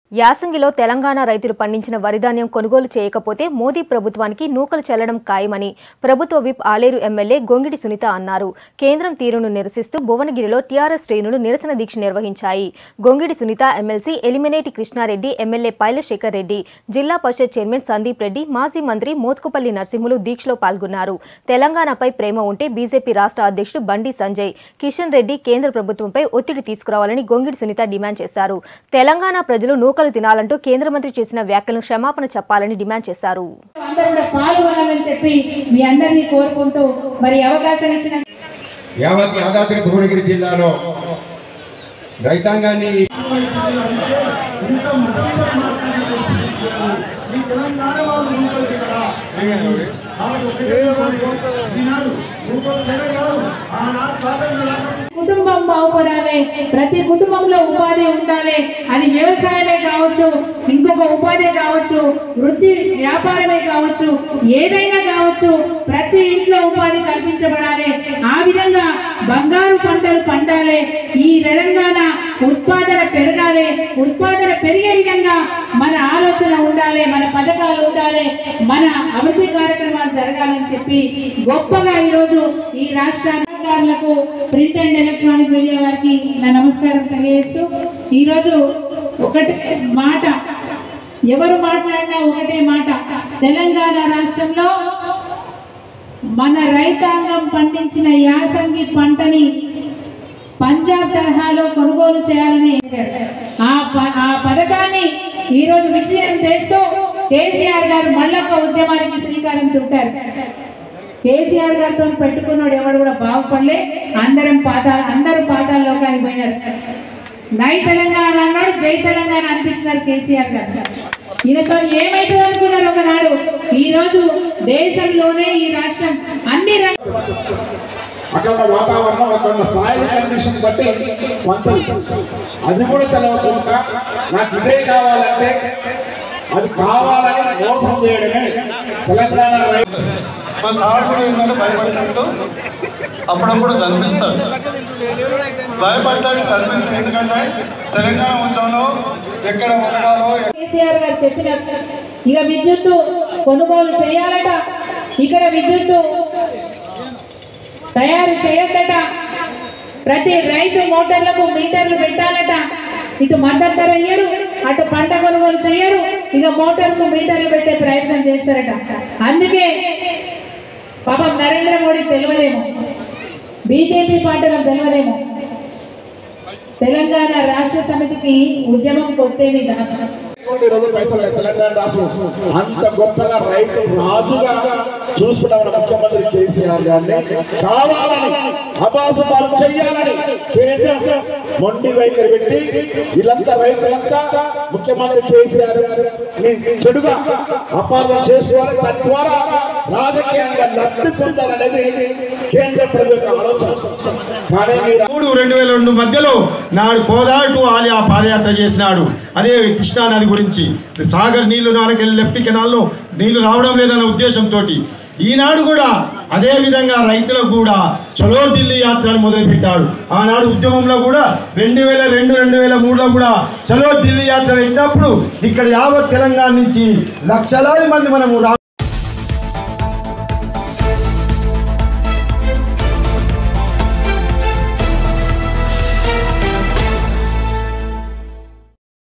యాసంగిలో తెలంగాణ రైతులు పండించిన వరిధాన్యం కొనుగోలు చేయకపోతే మోదీ ప్రభుత్వానికి నూకలు చెల్లడం ఖాయమని ప్రభుత్వ విప్ ఆలేరు ఎమ్మెల్యే గొంగిడి సునీత అన్నారు కేంద్రం తీరును నిరసిస్తూ భువనగిరిలో టీఆర్ఎస్ శ్రేణులు నిరసన దీక్ష నిర్వహించాయి గొంగిడి సునీత ఎమ్మెల్సీ ఎలిమినేటి కృష్ణారెడ్డి ఎమ్మెల్యే పైలశేఖర్ రెడ్డి జిల్లా పరిషత్ చైర్మన్ సందీప్ రెడ్డి మాజీ మంత్రి మోత్కుపల్లి నరసింహులు దీక్షలో పాల్గొన్నారు తెలంగాణపై ప్రేమ ఉంటే బీజేపీ రాష్ట్ర అధ్యక్షుడు బండి సంజయ్ కిషన్ రెడ్డి కేంద్ర ప్రభుత్వంపై ఒత్తిడి తీసుకురావాలని గొంగిడి సునీత డిమాండ్ చేశారు తెలంగాణ ప్రజలు నూకలు తినాలంటూ కేంద్ర మంత్రి చేసిన వ్యాఖ్యలను క్షమాపణ చెప్పాలని డిమాండ్ చేశారు అందరూ కూడా పాల్గొనాలని చెప్పి మీ అందరినీ కోరుకుంటూ మరి అవకాశం ఇచ్చిన యావత్ యాదాద్రి భువనగిరి జిల్లాలో రైతాంగాన్ని కుటుంబం బాగుపడాలి ప్రతి కుటుంబంలో ఉపాధి ఉండాలి అది వ్యవసాయమే కావచ్చు ఇంకొక ఉపాధి కావచ్చు వృత్తి వ్యాపారమే కావచ్చు ఏదైనా కావచ్చు ప్రతి ఇంట్లో ఉపాధి కల్పించబడాలి ఆ విధంగా బంగారు పంటలు పండాలి ఈ తెలంగాణ ఉత్పాదన పెరగాలి ఉత్పాదన పెరిగే విధంగా మన ఆలోచన ఉండాలి మన పథకాలు ఉండాలి మన అభివృద్ధి కార్యక్రమాలు జరగాలని చెప్పి గొప్పగా ఈరోజు ఈ రాష్ట్రానికి అధికారులకు ప్రింట్ అండ్ ఎలక్ట్రానిక్ మీడియా వారికి నా నమస్కారం తెలియజేస్తూ ఈరోజు ఒకటే మాట ఎవరు మాట్లాడినా ఒకటే మాట తెలంగాణ రాష్ట్రంలో మన రైతాంగం పండించిన యాసంగి పంటని పంజాబ్ తరహాలో కొనుగోలు చేయాలని ఆ ప- ఆ పథకాన్ని ఈరోజు విజయం చేస్తూ కేసీఆర్ గారు మళ్ళొక్క ఉద్యమానికి శ్రీకారం చుట్టారు కేసీఆర్ గారితో పెట్టుకున్నాడు ఎవడు కూడా బాగుపడలే అందరం పాత అందరూ పాతాల్లోకానికి పోయినారు నై తెలంగాణ అన్నాడు జై తెలంగాణ అనిపించినారు కేసీఆర్ గారు ఈయనతో ఏమైతుంది అనుకున్నారు ఒకనాడు ఈ రోజు దేశంలోనే ఈ రాష్ట్రం అన్ని రంగ అక్కడ ఉన్న వాతావరణం అక్కడ ఉన్న సాయిల్ కండిషన్ బట్టి పంటలు అది కూడా తెలవకుండా నాకు ఇదే కావాలంటే అది కావాలని మోసం చేయడమే తెలంగాణ రైతు మా సాగుడు ఏంటంటే భయపడినట్టు అప్పుడప్పుడు కనిపిస్తాడు భయపడ్డాడు కనిపిస్తుంది ఎందుకంటే తెలంగాణ ఉద్యమంలో ఎక్కడ ఉండడాలో కేసీఆర్ గారు చెప్పినట్టు ఇక విద్యుత్తు కొనుగోలు చేయాలట ఇక్కడ విద్యుత్తు తయారు చేయద్దట ప్రతి రైతు మోటార్లకు మీటర్లు పెట్టాలట ఇటు మద్దతు ధర ఇయ్యరు అటు పంట కొనుగోలు చేయరు ఇక మోటార్కు మీటర్లు పెట్టే ప్రయత్నం చేస్తారట అందుకే పాపం నరేంద్ర మోడీ తెలియదేమో బీజేపీ పార్టీలకు తెలియదేమో తెలంగాణ రాష్ట్ర సమితికి ఉద్యమం కొత్తేమి కాదు కోటి రోజులు పైసలు లేవు తెలంగాణ రాష్ట్రం అంత గొప్పగా రైతు రాజుగా చూసుకున్న మన ముఖ్యమంత్రి కేసీఆర్ గారిని కావాలని అభాసపాలు చెయ్యాలని కేంద్రం మొండి వైఖరి పెట్టి వీళ్ళంతా రైతులంతా ముఖ్యమంత్రి కేసీఆర్ గారిని చెడుగా అపార్థం చేసుకోవాలి తద్వారా రాజకీయంగా లబ్ధి పొందాలనేది కేంద్ర ప్రభుత్వ ఆలోచన కానీ మీరు మూడు రెండు వేల రెండు మధ్యలో నాడు కోదాటు ఆలియా పాదయాత్ర చేసినాడు అదే కృష్ణా నది గురించి సాగర్ నీళ్లు నానకెళ్ళి లెఫ్ట్ కెనాల్లో నీళ్లు రావడం లేదన్న ఉద్దేశంతో ఈనాడు కూడా అదే విధంగా రైతులకు కూడా చలో ఢిల్లీ యాత్రను మొదలుపెట్టాడు ఆనాడు ఉద్యమంలో కూడా రెండు వేల రెండు రెండు వేల మూడులో కూడా చలో ఢిల్లీ యాత్ర పెట్టినప్పుడు ఇక్కడ యావత్ తెలంగాణ నుంచి లక్షలాది మంది మనము రా